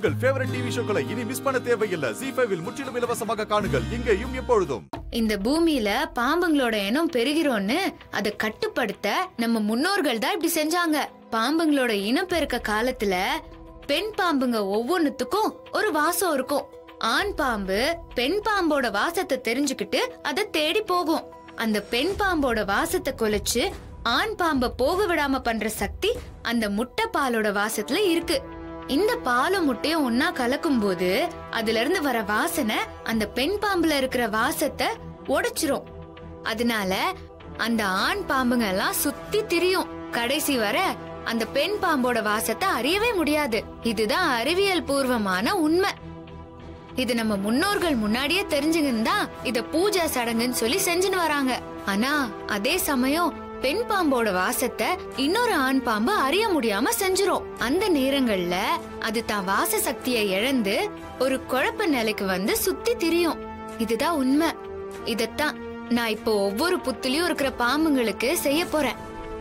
உங்கள் favourite TV ஷோக்களை இனி miss பண்ண தேவையில்லை ஜி ஃபைவில் முற்றிலும் இலவசமாக காணுங்கள் இங்கேயும் எப்பொழுதும் இந்த பூமியில பாம்புங்களோட இனம் பெருகிறோன்னு அதை கட்டுப்படுத்த நம்ம முன்னோர்கள் தான் இப்படி செஞ்சாங்க பாம்புங்களோட இனப்பெருக்க காலத்துல பெண் பாம்புங்க ஒவ்வொன்னுத்துக்கும் ஒரு வாசம் இருக்கும் ஆண் பாம்பு பெண் பாம்போட வாசத்தை தெரிஞ்சுக்கிட்டு அதை தேடி போகும் அந்த பெண் பாம்போட வாசத்தை கொலைச்சு ஆண் பாம்ப போக விடாம பண்ற சக்தி அந்த முட்டை பாலோட வாசத்துல இருக்கு இந்த பாலும் முட்டையும் ஒன்னா கலக்கும் போது அதுல இருந்து வர வாசனை அந்த பெண் பாம்புல இருக்கிற வாசத்தை உடைச்சிரும் அதனால அந்த ஆண் பாம்புங்க எல்லாம் சுத்தி திரியும் கடைசி வர அந்த பெண் பாம்போட வாசத்தை அறியவே முடியாது இதுதான் அறிவியல் பூர்வமான உண்மை இது நம்ம முன்னோர்கள் முன்னாடியே தெரிஞ்சுக்கின்னு இத பூஜை சடங்குன்னு சொல்லி செஞ்சுன்னு வராங்க ஆனா அதே சமயம் பெண் பாம்போட வாசத்தை இன்னொரு ஆண் பாம்பு அறிய முடியாம செஞ்சிரும் அந்த நேரங்கள்ல அது தான் வாச சக்தியை இழந்து ஒரு குழப்ப நிலைக்கு வந்து சுத்தி திரியும் இதுதான் உண்மை இதத்தான் நான் இப்போ ஒவ்வொரு புத்துலயும் இருக்கிற பாம்புங்களுக்கு செய்ய போறேன்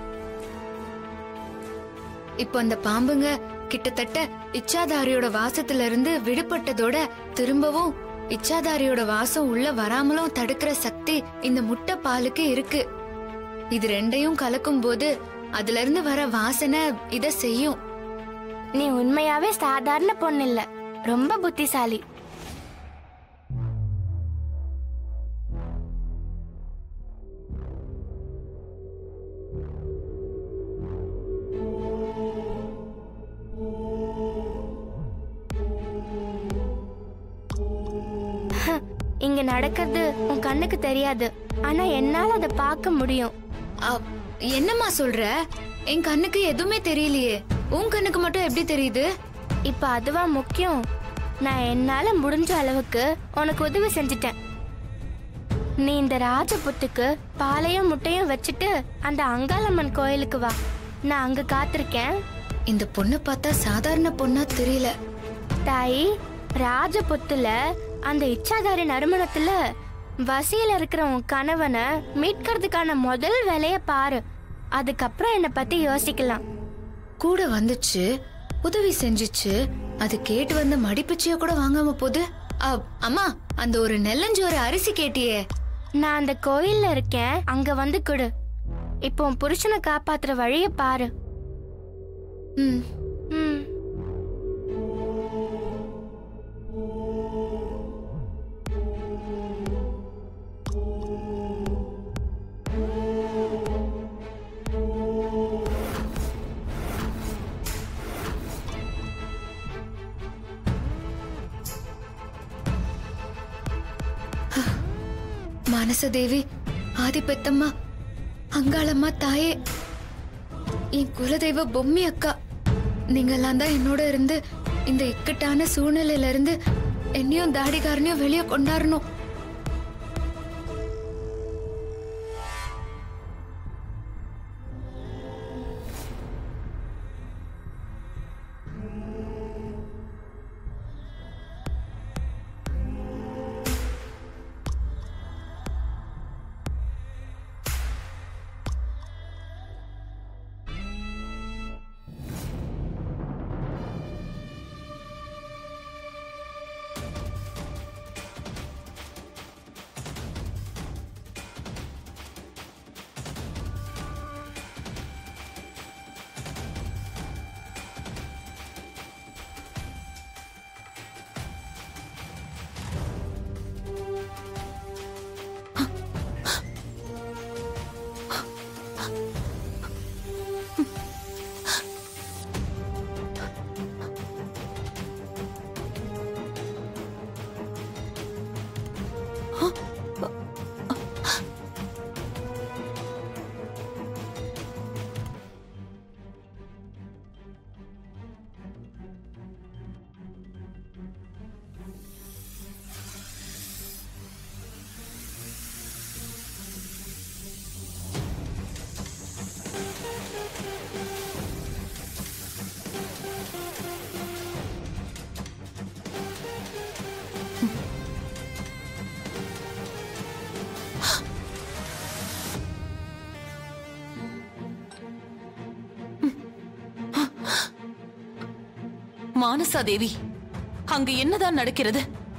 இப்போ அந்த பாம்புங்க கிட்டத்தட்ட இச்சாதாரியோட வாசத்துல இருந்து விடுபட்டதோட திரும்பவும் இச்சாதாரியோட வாசம் உள்ள வராமலும் தடுக்கிற சக்தி இந்த முட்டை பாலுக்கு இருக்கு இது ரெண்டையும் கலக்கும் போது அதுல இருந்து வர வாசனை இத செய்யும் நீ உண்மையாவே சாதாரண பொண்ணு இல்ல ரொம்ப புத்திசாலி ஹ, இங்க நடக்கிறது உன் கண்ணுக்கு தெரியாது ஆனா என்னால அதை பார்க்க முடியும் அ, என்னம்மா சொல்ற என் கண்ணுக்கு எதுவுமே தெரியலையே உன் கண்ணுக்கு மட்டும் எப்படி தெரியுது இப்ப அதுவா முக்கியம் நான் என்னால முடிஞ்ச அளவுக்கு உனக்கு உதவி செஞ்சுட்டேன் நீ இந்த ராஜபுத்துக்கு பாலையும் முட்டையும் வச்சுட்டு அந்த அங்காளம்மன் கோயிலுக்கு வா நான் அங்க காத்திருக்கேன் இந்த பொண்ணு பார்த்தா சாதாரண பொண்ணா தெரியல தாயி ராஜபுத்துல அந்த இச்சாதாரி நறுமணத்துல வசியில இருக்கிற உன் கணவனை மீட்கிறதுக்கான முதல் வேலைய பாரு அதுக்கப்புறம் என்னை பத்தி யோசிக்கலாம் கூட வந்துச்சு உதவி செஞ்சுச்சு அது கேட்டு வந்த மடிப்பிச்சைய கூட வாங்காம போகுது அ, அம்மா அந்த ஒரு நெல்லஞ்சோறு அரிசி கேட்டியே நான் அந்த கோயில்ல இருக்கேன் அங்க வந்து கொடு இப்போ உன் புருஷனை காப்பாத்துற வழிய பாரு ம் ம் மானசதேவி ஆதிபெத்தம்மா அங்காளம்மா தாயே என் குலதெய்வ பொம்மி அக்கா நீங்கெல்லாம் தான் என்னோட இருந்து இந்த இக்கட்டான சூழ்நிலையில இருந்து என்னையும் தாடிகாரனையும் வெளியே கொண்டாடணும் மானசா தேவி அங்க என்னதான் நடக்கிறது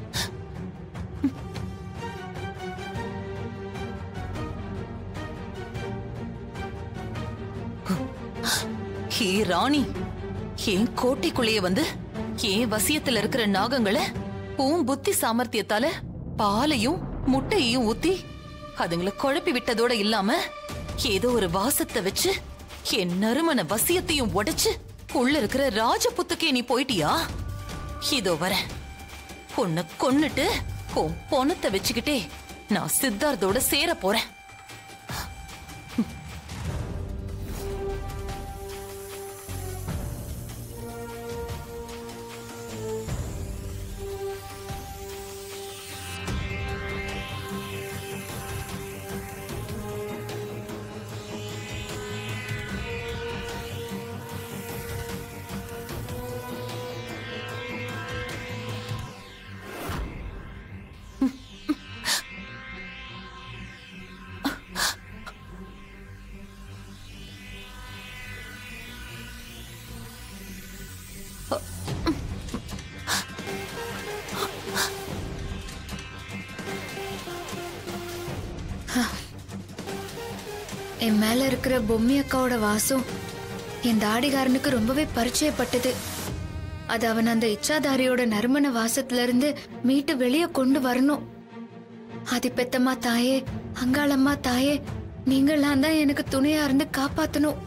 ஹே ராணி என் கோட்டைக்குள்ளேயே வந்து என் வசியத்துல இருக்கிற நாகங்களை உன் புத்தி சாமர்த்தியத்தால பாலையும் முட்டையையும் ஊத்தி அதுங்களை குழப்பி விட்டதோட இல்லாம ஏதோ ஒரு வாசத்தை வச்சு என் நறுமண வசியத்தையும் உடைச்சு உள்ள இருக்கிற ராஜபுத்துக்கே நீ போயிட்டியா இதோ வரேன் உன்னை கொன்னுட்டு உன் பொணத்தை வச்சுக்கிட்டே நான் சித்தார்த்தோட சேர போறேன் என் மேல இருக்கிற பொம்மி அக்காவோட வாசம் என் தாடிகாரனுக்கு ரொம்பவே பரிச்சயப்பட்டது அது அவன் அந்த இச்சாதாரியோட நறுமண வாசத்துல இருந்து மீட்டு வெளியே கொண்டு வரணும் ஆதிப்பெத்தம்மா தாயே அங்காளம்மா தாயே நீங்களாம் தான் எனக்கு துணையா இருந்து காப்பாத்தணும்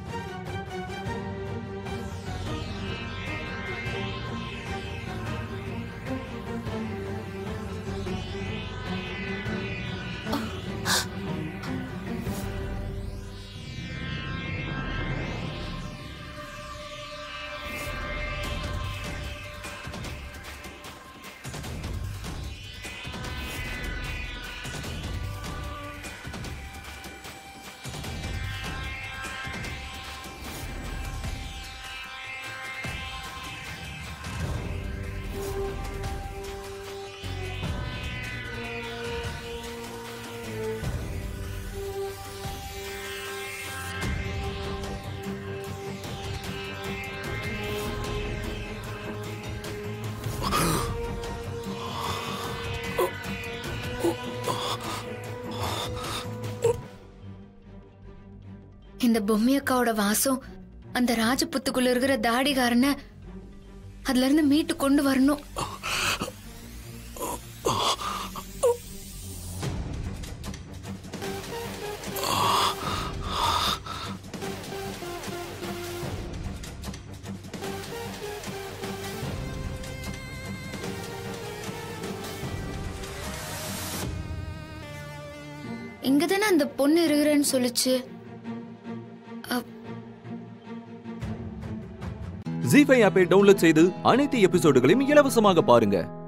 இந்த பொம்மி அக்காவோட வாசம் அந்த ராஜபுத்துக்குள்ள இருக்கிற தாடிகாரனை அதுல இருந்து மீட்டு கொண்டு வரணும் இங்கதானே அந்த பொண்ணு இருக்கிறேன்னு சொல்லுச்சு அப்- ஜி ஃபைவ் ஆப்பை டவுன்லோட் செய்து அனைத்து எபிசோடுகளையும் இலவசமாக பாருங்க